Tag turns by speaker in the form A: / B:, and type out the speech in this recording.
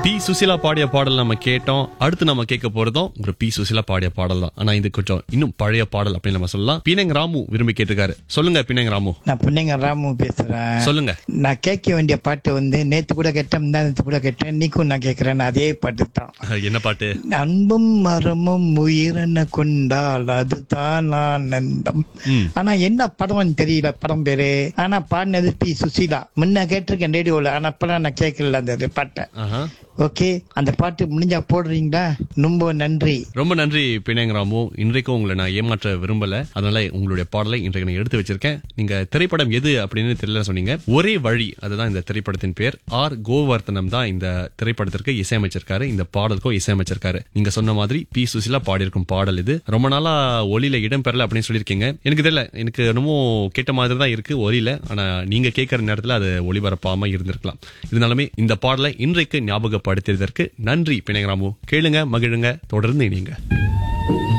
A: B Susheela பாடிய பாடல் நம்ம கேட்டோம் அடுத்து நம்ம கேட்க போறதும் ஒரு பி சுசிலா பாடிய பாடல் தான் ஆனா இது கொஞ்சம் இன்னும் பழைய பாடல் அப்படின்னு நம்ம சொல்லலாம் பினங் ராமு விரும்பி கேட்டிருக்காரு சொல்லுங்க பினங் ராமு
B: நான் புண்ணிங்க ராமு பேசுறேன்
A: சொல்லுங்க
B: நான் கேட்க வேண்டிய பாட்டு வந்து நேத்து கூட கேட்டேன் முந்தானத்து கூட கேட்டேன் இன்னைக்கும் நான் கேட்கிறேன் அதே பாட்டு தான்
A: என்ன பாட்டு
B: அன்பும் மரமும் உயிரென கொண்டால் அதுதான் ஆனந்தம்
A: ம்.
B: ஆனா என்ன படம்னு தெரியல படம் பேரு ஆனா பாடினது பி சுசீலா முன்ன கேட்டிருக்கேன் ரேடியோல ஆனா அப்பெல்லாம் நான் கேட்கல அந்த பாட்டை
A: ஆஹா.
B: ஓகே அந்த பாட்டு முடிஞ்சா போடுறீங்களா ரொம்ப நன்றி
A: ரொம்ப நன்றி பினங் ராமு இன்றைக்கும் உங்களை நான் ஏமாற்ற விரும்பல அதனால உங்களுடைய பாடலை இன்றைக்கு நான் எடுத்து வச்சிருக்கேன் நீங்க திரைப்படம் எது அப்படின்னு தெரியல சொன்னீங்க ஒரே வழி அதுதான் இந்த திரைப்படத்தின் பேர் ஆர் கோவர்த்தனம் தான் இந்த திரைப்படத்திற்கு இசையமைச்சிருக்காரு இந்த பாடலுக்கும் இசையமைச்சிருக்காரு நீங்க சொன்ன மாதிரி பி சுசிலா பாடியிருக்கும் பாடல் இது ரொம்ப நாளா ஒலியில இடம் பெறல அப்படின்னு சொல்லியிருக்கீங்க எனக்கு தெரியல எனக்கு என்னமோ கேட்ட மாதிரி தான் இருக்கு ஒலியில ஆனா நீங்க கேட்கற நேரத்துல அது ஒளிபரப்பாம இருந்திருக்கலாம் இருந்தாலுமே இந்த பாடலை இன்றைக்கு ஞாபகப்படுத்தியதற்கு நன்றி பிணையராமு கேளுங்க மகிழுங்க தொடர்ந்து இணைங்க